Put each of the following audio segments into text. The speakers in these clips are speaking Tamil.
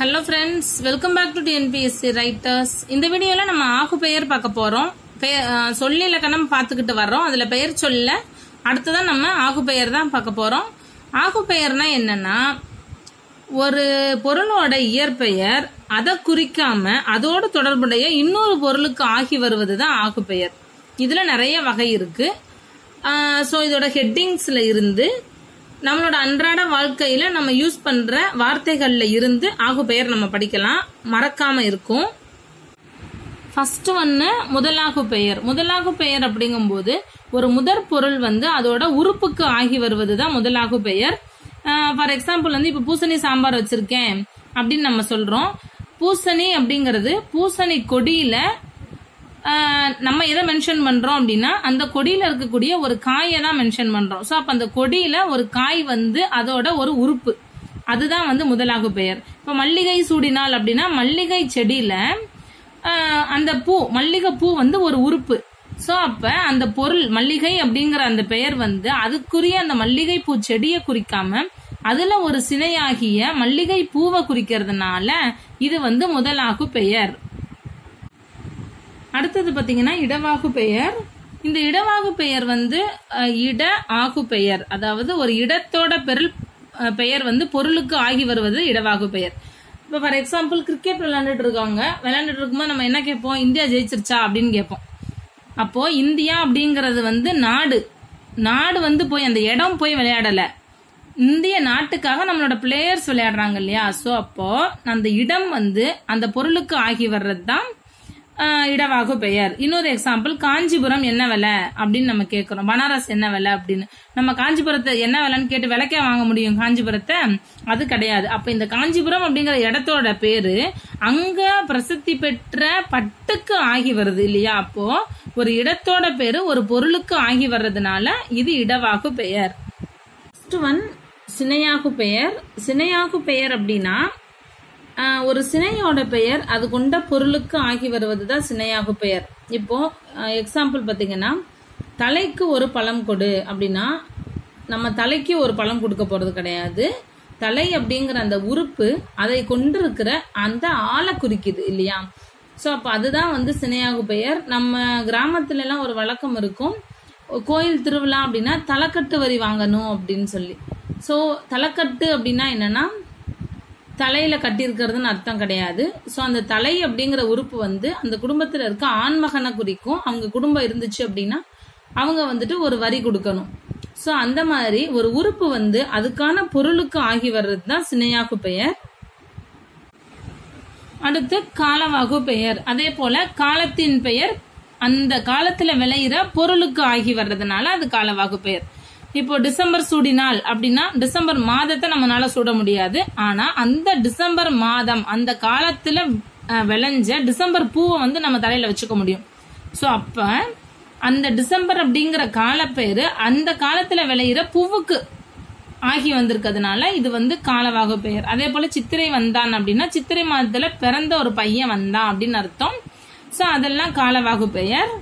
hello friends welcome back to TNPSC writers இந்த வீடியோல நம்ம ஆகு பெயர் பார்க்க போறோம் பெய- அஹ் சொல்லி இலக்கணம் பார்த்துக்கிட்டு வர்றோம் அதுல பெயர் சொல்ல அடுத்ததான் நம்ம ஆகு பெயர் தான் பார்க்க போறோம் ஆகு பெயர்னா என்னன்னா ஒரு பொருளோட இயற்பெயர் அதை குறிக்காம அதோடு தொடர்புடைய இன்னொரு பொருளுக்கு ஆகி வருவது தான் ஆகு பெயர் இதுல நிறைய வகை இருக்கு ஸோ இதோட ஹெட்டிங்ஸ்ல இருந்து நம்மளோட அன்றாட வாழ்க்கையில நம்ம யூஸ் பண்ற வார்த்தைகள்ல இருந்து ஆகு பெயர் நம்ம படிக்கலாம் மறக்காம இருக்கும் ஃபர்ஸ்ட் ஒன்று முதலாகு பெயர் முதலாகு பெயர் அப்படிங்கும்போது ஒரு முதற் பொருள் வந்து அதோட உறுப்புக்கு ஆகி வருவது தான் முதலாகு பெயர் ஃபார் எக்ஸாம்பிள் வந்து இப்போ பூசணி சாம்பார் வச்சிருக்கேன் அப்படின்னு நம்ம சொல்றோம் பூசணி அப்படிங்கிறது பூசணி கொடியில ஆஹ், நம்ம எதை மென்ஷன் பண்றோம் அப்படின்னா அந்த கொடியில இருக்கக்கூடிய ஒரு காயை தான் மென்ஷன் பண்றோம் ஸோ அப்ப அந்த கொடியில ஒரு காய் வந்து அதோட ஒரு உறுப்பு அதுதான் வந்து முதலாகு பெயர் இப்போ மல்லிகை சூடினால் அப்படின்னா மல்லிகை செடியில ஆஹ், அந்த பூ மல்லிகை பூ வந்து ஒரு உறுப்பு ஸோ அப்ப அந்த பொருள் மல்லிகை அப்படிங்கிற அந்த பெயர் வந்து அதுக்குரிய அந்த மல்லிகை பூ செடியை குறிக்காம அதுல ஒரு சினையாகிய மல்லிகை பூவை குறிக்கிறதுனால இது வந்து முதலாகு பெயர் அடுத்தது பாத்தீங்கன்னா இடவாகு பெயர் இந்த இடவாகு பெயர் வந்து அஹ், இட ஆகு பெயர் அதாவது ஒரு இடத்தோட பெருள் அஹ், பெயர் வந்து பொருளுக்கு ஆகி வருவது இடவாகு பெயர் இப்போ ஃபார் எக்ஸாம்பிள் கிரிக்கெட் விளையாண்டுட்டு இருக்காங்க விளையாண்டுட்டு இருக்கும்போது நம்ம என்ன கேட்போம் இந்தியா ஜெயிச்சிருச்சா அப்படின்னு கேட்போம் அப்போ இந்தியா அப்படிங்கிறது வந்து நாடு நாடு வந்து போய் அந்த இடம் போய் விளையாடல இந்திய நாட்டுக்காக நம்மளோட பிளேயர்ஸ் விளையாடுறாங்க இல்லையா ஸோ அப்போ அந்த இடம் வந்து அந்த பொருளுக்கு ஆகி வர்றது தான் ஆஹ், இடவாகு பெயர் இன்னொரு எக்ஸாம்பிள் காஞ்சிபுரம் என்ன விலை அப்படின்னு நம்ம கேட்கிறோம் பனாரஸ் என்ன விலை அப்படின்னு நம்ம காஞ்சிபுரத்தை என்ன விலைன்னு கேட்டு விலைக்கே வாங்க முடியும் காஞ்சிபுரத்தை அது கிடையாது அப்ப இந்த காஞ்சிபுரம் அப்படிங்கிற இடத்தோட பேரு அங்க பிரசித்தி பெற்ற பட்டுக்கு ஆகி வருது இல்லையா அப்போ ஒரு இடத்தோட பேரு ஒரு பொருளுக்கு ஆகி வர்றதுனால இது இடவாகு பெயர் ஃபர்ஸ்ட் ஒன் சினையாகு பெயர் சினையாகு பெயர் அப்படின்னா ஆஹ், ஒரு சினையோட பெயர் அது கொண்ட பொருளுக்கு ஆகி வருவது தான் சினையாகு பெயர் இப்போ எக்ஸாம்பிள் பார்த்தீங்கன்னா தலைக்கு ஒரு பழம் கொடு அப்படின்னா நம்ம தலைக்கு ஒரு பழம் கொடுக்க போறது கிடையாது தலை அப்படிங்கிற அந்த உறுப்பு அதை கொண்டிருக்கிற அந்த ஆளை குறிக்குது இல்லையா ஸோ அப்போ அதுதான் வந்து சினையாகு பெயர் நம்ம கிராமத்துல எல்லாம் ஒரு வழக்கம் இருக்கும் கோயில் திருவிழா அப்படின்னா தலைக்கட்டு வரி வாங்கணும் அப்படின்னு சொல்லி ஸோ தலைக்கட்டு அப்படின்னா என்னன்னா தலையில கட்டியிருக்கிறதுன்னு அர்த்தம் கிடையாது ஸோ அந்த தலை அப்படிங்கிற உறுப்பு வந்து அந்த குடும்பத்துல இருக்க ஆண்மகனை குறிக்கும் அவங்க குடும்பம் இருந்துச்சு அப்படின்னா அவங்க வந்துட்டு ஒரு வரி கொடுக்கணும் ஸோ அந்த மாதிரி ஒரு உறுப்பு வந்து அதுக்கான பொருளுக்கு ஆகி வர்றது தான் சினையாகு பெயர் அடுத்து காலவாகு பெயர் அதே போல காலத்தின் பெயர் அந்த காலத்துல விளையிற பொருளுக்கு ஆகி வர்றதுனால அது காலவாகு பெயர் இப்போ டிசம்பர் சூடினால் அப்படின்னா டிசம்பர் மாதத்தை நம்மளால சூட முடியாது ஆனா அந்த டிசம்பர் மாதம் அந்த காலத்துல அஹ், விளைஞ்ச டிசம்பர் பூவை வந்து நம்ம தலையில வச்சுக்க முடியும் சோ அப்ப அந்த டிசம்பர் அப்படிங்கிற காலப்பேரு அந்த காலத்துல விளையிற பூவுக்கு ஆகி வந்திருக்கிறதுனால இது வந்து காலவாகு பெயர் அதே போல சித்திரை வந்தான் அப்படின்னா சித்திரை மாதத்துல பிறந்த ஒரு பையன் வந்தான் அப்படின்னு அர்த்தம் சோ அதெல்லாம் காலவாகு பெயர்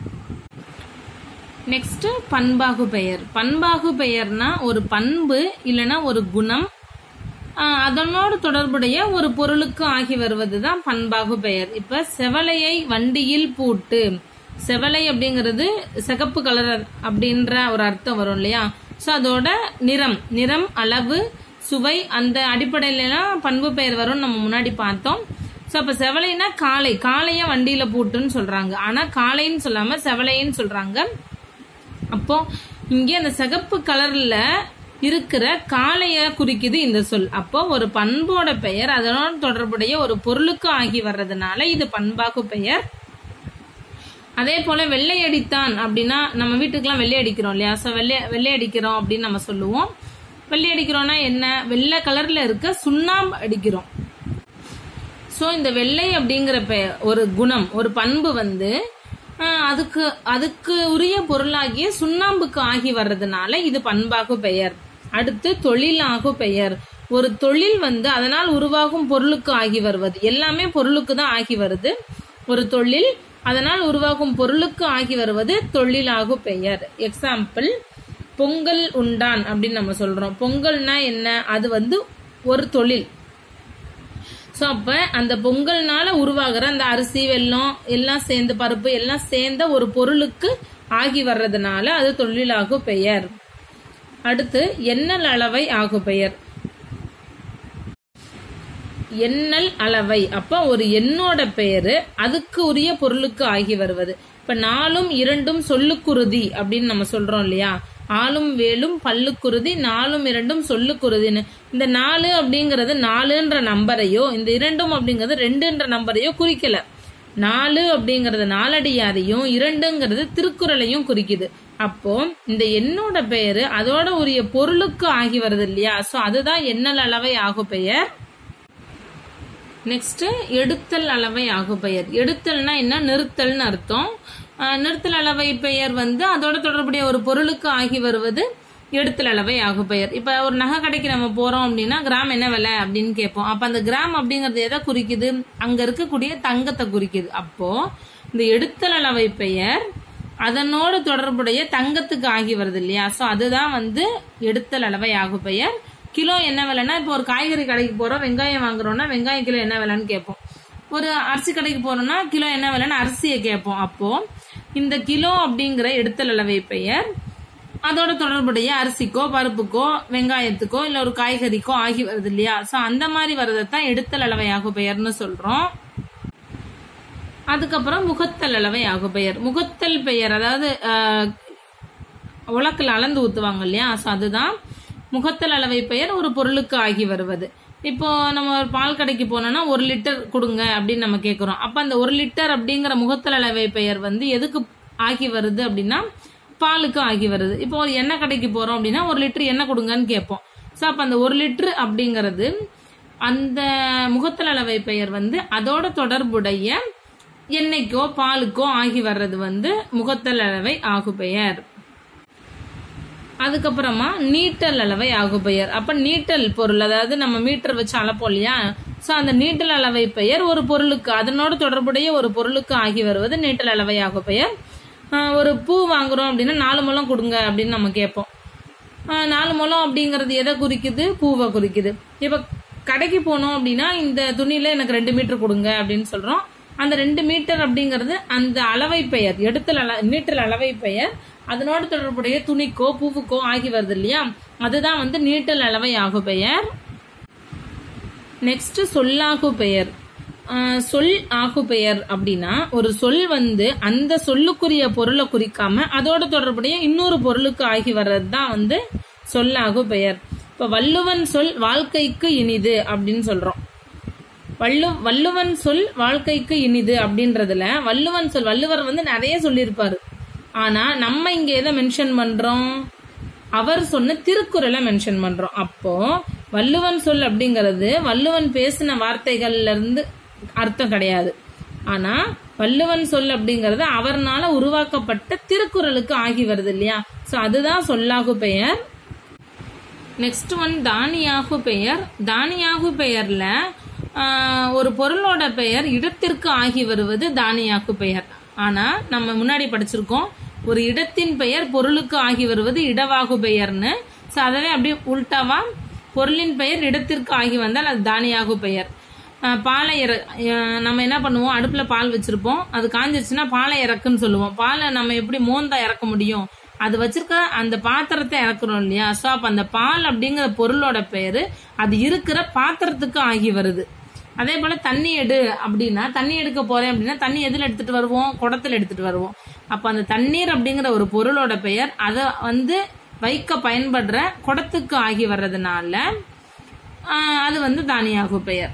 நெக்ஸ்ட் பண்பாகு பெயர் பண்பாகு பெயர்னா ஒரு பண்பு இல்லைன்னா ஒரு குணம் ஆஹ் அதனோடு தொடர்புடைய ஒரு பொருளுக்கு ஆகி வருவது தான் பண்பாகு பெயர் இப்ப செவலையை வண்டியில் பூட்டு செவலை அப்படிங்கிறது சிகப்பு கலர் அப்படின்ற ஒரு அர்த்தம் வரும் இல்லையா ஸோ அதோட நிறம் நிறம் அளவு சுவை அந்த அடிப்படையிலாம் பண்பு பெயர் வரும்னு நம்ம முன்னாடி பார்த்தோம் ஸோ அப்போ செவலைனா காளை காளைய வண்டியில பூட்டுன்னு சொல்றாங்க ஆனா காளைன்னு சொல்லாம செவலைன்னு சொல்றாங்க அப்போ இங்கே அந்த சிகப்பு கலர்ல இருக்கிற காளைய குறிக்குது இந்த சொல் அப்போ ஒரு பண்போட பெயர் அதனோடு தொடர்புடைய ஒரு பொருளுக்கு ஆகி வர்றதுனால இது பண்பாகு பெயர் அதே போல வெள்ளை அடித்தான் அப்படின்னா நம்ம வீட்டுக்கெல்லாம் வெள்ளை அடிக்கிறோம் இல்லையா ஸோ வெள்ளை வெள்ளை அடிக்கிறோம் அப்படின்னு நம்ம சொல்லுவோம் வெள்ளை அடிக்கிறோம்னா என்ன வெள்ளை கலர்ல இருக்க சுண்ணாம்பு அடிக்கிறோம் ஸோ இந்த வெள்ளை அப்படிங்கிற பெ- ஒரு குணம் ஒரு பண்பு வந்து ஆஹ், அதுக்கு அதுக்கு உரிய பொருளாகிய சுண்ணாம்புக்கு ஆகி வர்றதுனால இது பண்பாகு பெயர் அடுத்து தொழிலாகு பெயர் ஒரு தொழில் வந்து அதனால் உருவாகும் பொருளுக்கு ஆகி வருவது எல்லாமே பொருளுக்கு தான் ஆகி வருது ஒரு தொழில் அதனால் உருவாகும் பொருளுக்கு ஆகி வருவது தொழிலாகு பெயர் எக்ஸாம்பிள் பொங்கல் உண்டான் அப்படின்னு நம்ம சொல்றோம் பொங்கல்னா என்ன அது வந்து ஒரு தொழில் ஸோ அப்ப அந்த பொங்கல்னால உருவாகிற அந்த அரிசி வெல்லம் எல்லாம் சேர்ந்து பருப்பு எல்லாம் சேர்ந்த ஒரு பொருளுக்கு ஆகி வர்றதுனால அது தொழிலாகு பெயர் அடுத்து எண்ணல் அளவை ஆகு பெயர் எண்ணல் அளவை அப்ப ஒரு எண்ணோட பெயரு அதுக்கு உரிய பொருளுக்கு ஆகி வருவது இப்ப நாலும் இரண்டும் சொல்லுக்குருதி அப்படின்னு நம்ம சொல்றோம் இல்லையா ஆளும் வேலும் பல்லுக்குருதி நாலும் இரண்டும் சொல்லுக்குருதின்னு இந்த நாலு அப்படிங்கறது நாலுன்ற நம்பரையோ இந்த இரண்டும் அப்படிங்கறது ரெண்டுன்ற நம்பரையோ குறிக்கல நாலு அப்படிங்கறது நாலடியாரையும் இரண்டுங்கிறது திருக்குறளையும் குறிக்குது அப்போ இந்த எண்ணோட பெயரு அதோட உரிய பொருளுக்கு ஆகி வருது இல்லையா சோ அதுதான் எண்ணல் அளவை ஆகு பெயர் நெக்ஸ்ட் எடுத்தல் அளவை ஆகு பெயர் எடுத்தல்னா என்ன நிறுத்தல்னு அர்த்தம் ஆஹ் நிறுத்தல் அளவை பெயர் வந்து அதோட தொடர்புடைய ஒரு பொருளுக்கு ஆகி வருவது எடுத்தல் அளவை ஆகு பெயர் இப்ப ஒரு நகை கடைக்கு நம்ம போறோம் அப்படின்னா கிராம் என்ன விலை அப்படின்னு கேட்போம் அப்ப அந்த கிராம் அப்படிங்கறது எதை குறிக்குது அங்க இருக்கக்கூடிய தங்கத்தை குறிக்குது அப்போ இந்த எடுத்தல் அளவை பெயர் அதனோடு தொடர்புடைய தங்கத்துக்கு ஆகி வருது இல்லையா சோ அதுதான் வந்து எடுத்தல் அளவை ஆகு பெயர் கிலோ என்ன விலைன்னா இப்போ ஒரு காய்கறி கடைக்கு போறோம் வெங்காயம் வாங்குறோம்னா வெங்காயம் கிலோ என்ன விலைன்னு கேட்போம் ஒரு அரிசி கடைக்கு போறோம்னா கிலோ என்ன விலைன்னு அரிசியை கேட்போம் அப்போ இந்த கிலோ அப்படிங்கிற எடுத்தல் அளவை பெயர் அதோட தொடர்புடைய அரிசிக்கோ பருப்புக்கோ வெங்காயத்துக்கோ இல்ல ஒரு காய்கறிக்கோ ஆகி வருது இல்லையா சோ அந்த மாதிரி வரதைத்தான் எடுத்தல் அளவை ஆகு பெயர்னு சொல்றோம் அதுக்கப்புறம் முகத்தல் அளவை ஆகு பெயர் முகத்தல் பெயர் அதாவது ஆஹ், உலக்கில் அளந்து ஊத்துவாங்க இல்லையா சோ அதுதான் முகத்தல் அளவை பெயர் ஒரு பொருளுக்கு ஆகி வருவது இப்போ நம்ம ஒரு பால் கடைக்கு போனோம்னா ஒரு லிட்டர் கொடுங்க அப்படின்னு நம்ம கேக்குறோம் அப்ப அந்த ஒரு லிட்டர் அப்படிங்கிற முகத்தல் அளவை பெயர் வந்து எதுக்கு ஆகி வருது அப்படின்னா பாலுக்கு ஆகி வருது இப்போ ஒரு எண்ணெய் கடைக்கு போறோம் அப்படின்னா ஒரு லிட்டர் எண்ணெய் கொடுங்கன்னு கேட்போம் ஸோ அப்ப அந்த ஒரு லிட்டர் அப்படிங்கிறது அந்த முகத்தல் அளவை பெயர் வந்து அதோட தொடர்புடைய எண்ணெய்க்கோ பாலுக்கோ ஆகி வர்றது வந்து முகத்தல் அளவை ஆகு பெயர் அதுக்கப்புறமா நீட்டல் அளவை ஆகு பெயர் அப்ப நீட்டல் பொருள் அதாவது நம்ம மீட்டர் வச்சு அளப்போம் இல்லையா சோ அந்த நீட்டல் அளவை பெயர் ஒரு பொருளுக்கு அதனோடு தொடர்புடைய ஒரு பொருளுக்கு ஆகி வருவது நீட்டல் அளவை ஆகு பெயர் ஆஹ் ஒரு பூ வாங்குறோம் அப்படின்னா நாலு முழம் கொடுங்க அப்படின்னு நம்ம கேட்போம் ஆஹ் நாலு முழம் அப்படிங்கறது எதை குறிக்குது பூவை குறிக்குது இப்ப கடைக்கு போனோம் அப்படின்னா இந்த துணியில எனக்கு ரெண்டு மீட்டர் கொடுங்க அப்படின்னு சொல்றோம் அந்த ரெண்டு மீட்டர் அப்படிங்கிறது அந்த அளவை பெயர் எடுத்தல் அள மீட்டர் அளவை பெயர் அதனோடு தொடர்புடைய துணிக்கோ பூவுக்கோ ஆகி வருது இல்லையா அதுதான் வந்து நீட்டல் அளவை ஆகு பெயர் நெக்ஸ்ட் சொல்லாகு பெயர் ஆஹ் சொல் ஆகு பெயர் அப்படின்னா ஒரு சொல் வந்து அந்த சொல்லுக்குரிய பொருளை குறிக்காம அதோட தொடர்புடைய இன்னொரு பொருளுக்கு ஆகி வர்றது தான் வந்து சொல்லாகு பெயர் இப்ப வள்ளுவன் சொல் வாழ்க்கைக்கு இனிது அப்படின்னு சொல்றோம் வள்ளு வள்ளுவன் சொல் வாழ்க்கைக்கு இனிது அப்படின்றதுல வள்ளுவன் சொல் வள்ளுவர் வந்து நிறைய சொல்லியிருப்பாரு ஆனா நம்ம இங்க எதை மென்ஷன் பண்றோம் அவர் சொன்ன திருக்குறளை மென்ஷன் பண்றோம் அப்போ வள்ளுவன் சொல் அப்படிங்கிறது வள்ளுவன் பேசின வார்த்தைகள்ல இருந்து அர்த்தம் கிடையாது ஆனா வள்ளுவன் சொல் அப்படிங்கறது அவர்னால உருவாக்கப்பட்ட திருக்குறளுக்கு ஆகி வருது இல்லையா சோ அதுதான் சொல்லாகு பெயர் நெக்ஸ்ட் ஒன் தானியாகு பெயர் தானியாகு பெயர்ல ஆஹ், ஒரு பொருளோட பெயர் இடத்திற்கு ஆகி வருவது தானியாகு பெயர் ஆனா நம்ம முன்னாடி படிச்சிருக்கோம் ஒரு இடத்தின் பெயர் பொருளுக்கு ஆகி வருவது இடவாகு பெயர்னு சோ அதவே அப்படியே உல்டாவா பொருளின் பெயர் இடத்திற்கு ஆகி வந்தால் அது தானியாகு பெயர் ஆஹ், பாலை இற ஆஹ், நம்ம என்ன பண்ணுவோம் அடுப்புல பால் வச்சிருப்போம் அது காஞ்சிருச்சுன்னா பாலை இறக்குன்னு சொல்லுவோம் பாலை நம்ம எப்படி மோந்தா இறக்க முடியும் அது வச்சிருக்க அந்த பாத்திரத்தை இறக்குறோம் இல்லையா சோ அப்ப அந்த பால் அப்படிங்கிற பொருளோட பெயரு அது இருக்கிற பாத்திரத்துக்கு ஆகி வருது அதே போல தண்ணி எடு அப்படின்னா தண்ணி எடுக்க போறேன் அப்படின்னா தண்ணி எதுல எடுத்துட்டு வருவோம் குடத்துல எடுத்துட்டு வருவோம் அப்ப அந்த தண்ணீர் அப்படிங்கிற ஒரு பொருளோட பெயர் அதை வந்து வைக்க பயன்படுற குடத்துக்கு ஆகி வர்றதுனால ஆஹ், அது வந்து தானியாகு பெயர்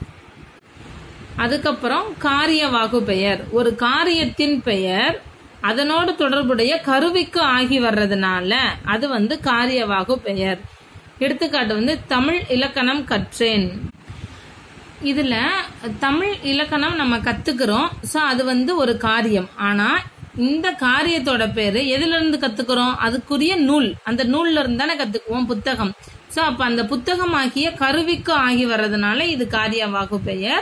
அதுக்கப்புறம் காரியவாகு பெயர் ஒரு காரியத்தின் பெயர் அதனோடு தொடர்புடைய கருவிக்கு ஆகி வர்றதுனால அது வந்து காரியவாகு பெயர் எடுத்துக்காட்டு வந்து தமிழ் இலக்கணம் கற்றேன் இதுல தமிழ் இலக்கணம் நம்ம கத்துக்கிறோம் சோ அது வந்து ஒரு காரியம் ஆனா இந்த காரியத்தோட பேரு எதுல இருந்து கத்துக்கிறோம் அதுக்குரிய நூல் அந்த நூல்ல இருந்து தானே கத்துக்குவோம் புத்தகம் சோ அப்ப அந்த புத்தகம் ஆகிய கருவிக்கு ஆகி வர்றதுனால இது காரியவாகு பெயர்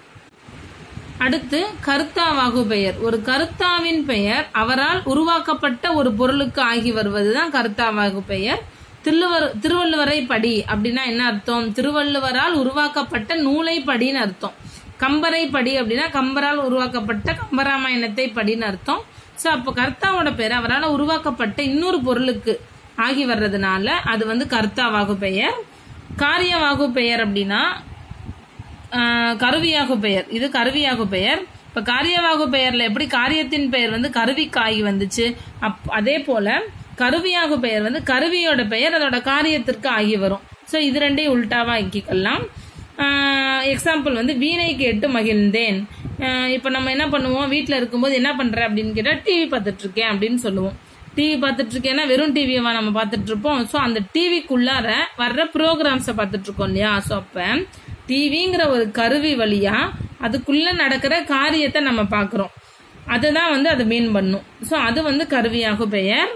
அடுத்து கருத்தாவாகு பெயர் ஒரு கருத்தாவின் பெயர் அவரால் உருவாக்கப்பட்ட ஒரு பொருளுக்கு ஆகி வருவதுதான் கருத்தாவாகு பெயர் திருவள்ளுவர் திருவள்ளுவரை படி அப்படின்னா என்ன அர்த்தம் திருவள்ளுவரால் உருவாக்கப்பட்ட நூலை படின்னு அர்த்தம் கம்பரை படி அப்படின்னா கம்பரால் உருவாக்கப்பட்ட கம்பராமாயணத்தை படின்னு அர்த்தம் ஸோ அப்போ கர்த்தாவோட பேர் அவரால் உருவாக்கப்பட்ட இன்னொரு பொருளுக்கு ஆகி வர்றதுனால அது வந்து கர்த்தாவாகு பெயர் காரியவாகு பெயர் அப்படின்னா ஆஹ், கருவியாகு பெயர் இது கருவியாகு பெயர் இப்ப காரியவாகு பெயர்ல எப்படி காரியத்தின் பெயர் வந்து கருவிக்காகி வந்துச்சு அப் அதே போல கருவியாகு பெயர் வந்து கருவியோட பெயர் அதோட காரியத்திற்கு ஆகி வரும் ஸோ இது ரெண்டையும் உல்டாவா ஆக்கிக்கலாம் எக்ஸாம்பிள் வந்து வீணை கேட்டு மகிழ்ந்தேன் இப்போ நம்ம என்ன பண்ணுவோம் வீட்டில் இருக்கும்போது என்ன பண்ற அப்படின்னு கேட்டால் டிவி பார்த்துட்டு இருக்கேன் அப்படின்னு சொல்லுவோம் டிவி பார்த்துட்டு இருக்கேன்னா வெறும் டிவியவா நம்ம பார்த்துட்டு இருப்போம் ஸோ அந்த டிவிக்குள்ளார வர்ற ப்ரோக்ராம்ஸை பார்த்துட்டு இருக்கோம் இல்லையா ஸோ அப்போ டிவிங்கிற ஒரு கருவி வழியா அதுக்குள்ள நடக்கிற காரியத்தை நம்ம பார்க்குறோம் அதுதான் வந்து அது மீன் பண்ணும் ஸோ அது வந்து கருவியாகு பெயர்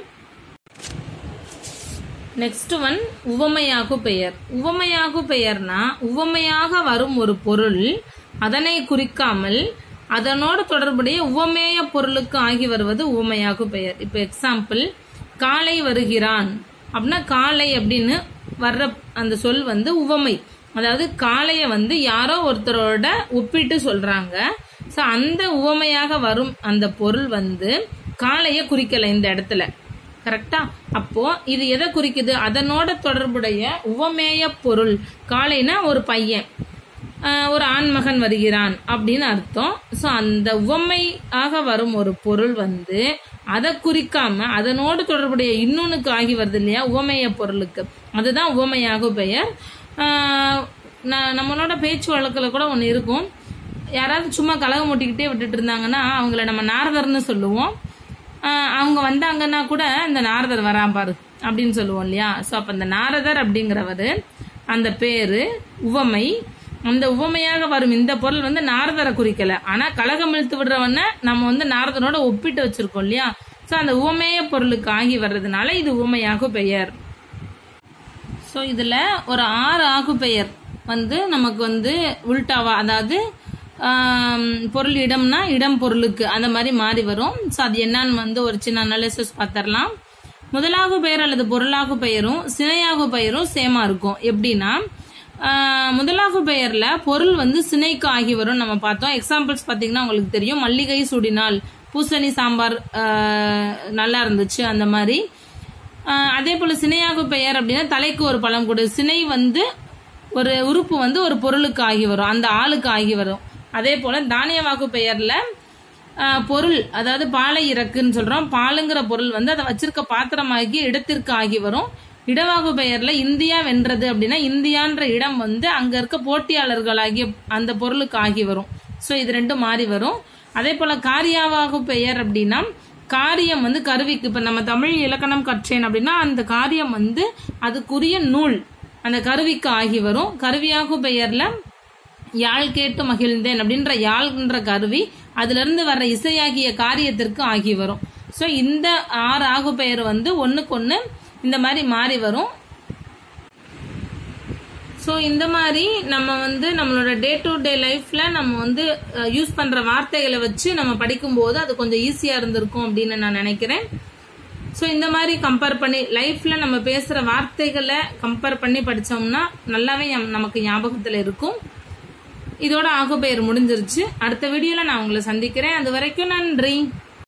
நெக்ஸ்ட் ஒன் உவமையாகு பெயர் உவமையாகு பெயர்னா உவமையாக வரும் ஒரு பொருள் அதனை குறிக்காமல் அதனோடு தொடர்புடைய உவமேய பொருளுக்கு ஆகி வருவது உவமையாகு பெயர் இப்போ எக்ஸாம்பிள் காலை வருகிறான் அப்படின்னா காலை அப்படின்னு வர்ற அந்த சொல் வந்து உவமை அதாவது காளைய வந்து யாரோ ஒருத்தரோட ஒப்பிட்டு சொல்றாங்க ஸோ அந்த உவமையாக வரும் அந்த பொருள் வந்து காளைய குறிக்கல இந்த இடத்துல கரெக்டா அப்போ இது எதை குறிக்குது அதனோட தொடர்புடைய உவமேய பொருள் காளைனா ஒரு பையன் ஆஹ் ஒரு ஆண்மகன் வருகிறான் அப்படின்னு அர்த்தம் ஸோ அந்த உவமையாக வரும் ஒரு பொருள் வந்து அதை குறிக்காம அதனோடு தொடர்புடைய இன்னொன்னுக்கு ஆகி வருது இல்லையா உவமேய பொருளுக்கு அதுதான் உவமையாக பெயர் ஆஹ் ந- நம்மளோட பேச்சு வழக்கில் கூட ஒன்று இருக்கும் யாராவது சும்மா கலகம் மூட்டிக்கிட்டே விட்டுட்டு இருந்தாங்கன்னா அவங்கள நம்ம நாரதர்னு சொல்லுவோம் ஆஹ் அவங்க வந்தாங்கன்னா கூட இந்த நாரதர் வரான் பாரு அப்படின்னு சொல்லுவோம் இல்லையா ஸோ அப்போ அந்த நாரதர் அப்படிங்கிறவர் அந்த பேரு உவமை அந்த உவமையாக வரும் இந்த பொருள் வந்து நாரதரை குறிக்கல ஆனா கலகம் இழுத்து விடுறவன நம்ம வந்து நாரதனோட ஒப்பிட்டு வச்சிருக்கோம் இல்லையா ஸோ அந்த உவமேய பொருளுக்கு ஆகி வர்றதுனால இது உவமையாக பெயர் ஸோ இதில் ஒரு ஆறு ஆகு பெயர் வந்து நமக்கு வந்து உல்டாவா அதாவது ஆம், பொருள் இடம்னா இடம் பொருளுக்கு அந்த மாதிரி மாறி வரும் ஸோ அது என்னன்னு வந்து ஒரு சின்ன அனாலிசிஸ் பார்த்துடலாம் முதலாகு பெயர் அல்லது பொருளாகு பெயரும் சினையாகு பெயரும் சேமா இருக்கும் எப்படின்னா ஆஹ், முதலாகு பெயர்ல பொருள் வந்து சினைக்கு ஆகி வரும் நம்ம பார்த்தோம் எக்ஸாம்பிள்ஸ் பார்த்தீங்கன்னா உங்களுக்கு தெரியும் மல்லிகை சுடினால் பூசணி சாம்பார் ஆஹ், நல்லா இருந்துச்சு அந்த மாதிரி ஆஹ் அதே போல சினையாகு பெயர் அப்படின்னா தலைக்கு ஒரு பழம் கொடு சினை வந்து ஒரு உறுப்பு வந்து ஒரு பொருளுக்கு ஆகி வரும் அந்த ஆளுக்கு ஆகி வரும் அதே போல தானியவாகு பெயர்ல ஆஹ் பொருள் அதாவது பாலை இறக்குன்னு சொல்றோம் பாலுங்கிற பொருள் வந்து அதை வச்சிருக்க பாத்திரமாகி இடத்திற்கு ஆகி வரும் இடவாகு பெயர்ல இந்தியா வென்றது அப்படின்னா இந்தியான்ற இடம் வந்து அங்க இருக்க போட்டியாளர்களாகிய அந்த பொருளுக்கு ஆகி வரும் ஸோ இது ரெண்டும் மாறி வரும் அதே போல காரியாவாகு பெயர் அப்படின்னா காரியம் வந்து கருவிக்கு இப்ப நம்ம தமிழ் இலக்கணம் கற்றேன் அப்படின்னா அந்த காரியம் வந்து அதுக்குரிய நூல் அந்த கருவிக்கு ஆகி வரும் கருவியாகு பெயர்ல யாழ் கேட்டு மகிழ்ந்தேன் அப்படின்ற யாழ்ன்ற கருவி அதுல இருந்து வர்ற இசையாகிய காரியத்திற்கு ஆகி வரும் ஸோ இந்த ஆறு ஆகு பெயர் வந்து ஒண்ணுக்கு ஒண்ணு இந்த மாதிரி மாறி வரும் ஸோ இந்த மாதிரி நம்ம வந்து நம்மளோட டே டு டே லைஃப்ல நம்ம வந்து யூஸ் பண்ற வார்த்தைகளை வச்சு நம்ம படிக்கும்போது அது கொஞ்சம் ஈஸியா இருந்திருக்கும் அப்படின்னு நான் நினைக்கிறேன் ஸோ இந்த மாதிரி கம்பேர் பண்ணி லைஃப்ல நம்ம பேசுற வார்த்தைகளை கம்பேர் பண்ணி படிச்சோம்னா நல்லாவே ஞம்- நமக்கு ஞாபகத்துல இருக்கும் இதோட ஆகுபெயர் முடிஞ்சிருச்சு அடுத்த வீடியோல நான் உங்களை சந்திக்கிறேன் அது வரைக்கும் நன்றி